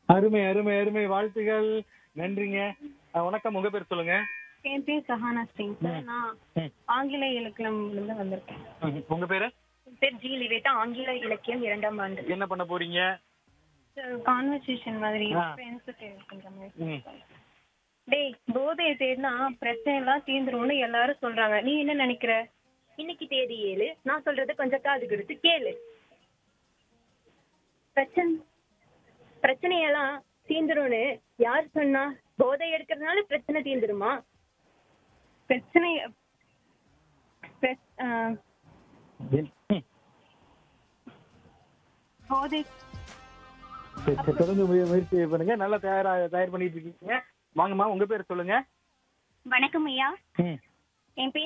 அருமை அருமை அருமை வாழ்த்துகள் நன்றிங்க அஹ், வணக்கம் உங்க பேர் சொல்லுங்க என் பேர் சஹானா சிங் சார் நான் ம். ஆங்கில இலக்கியம்ல இருந்து வந்திருக்கேன் ம், உங்க பேரு என் பேர் ஜி லிவேட்டா ஆங்கில இலக்கியம் இரண்டாம் ஆண்டு என்ன பண்ண போறீங்க கான்வர்சேஷன் மாதிரி ஆ. ஃப்ரெண்ட்ஸுக்கு பண்ற மாதிரி ம். டேய் போதையை தேடினா பிரச்சனை எல்லாம் தீந்துரும்னு எல்லாரும் சொல்றாங்க நீ என்ன நினைக்கிற இன்னைக்கு தேதி ஏழு நான் சொல்றது கொஞ்சம் காது கொடுத்து கேளு பிரச்சனை பிரச்சனையெல்லாம் தீந்துரும்னு யார் சொன்னா போதை எடுக்கிறதுனால பிரச்சனை தீந்துருமா பிரச்சனை பிரச்- ஆ, ம். போதை சரி, சரி, தொடர்ந்து முய- முயற்சி பண்ணுங்க நல்லா தயாரா தயார் பண்ணிட்டு இருக்கீங்க வாங்கம்மா உங்க பேர் சொல்லுங்க வணக்கம் ஐயா ம். என் பேர்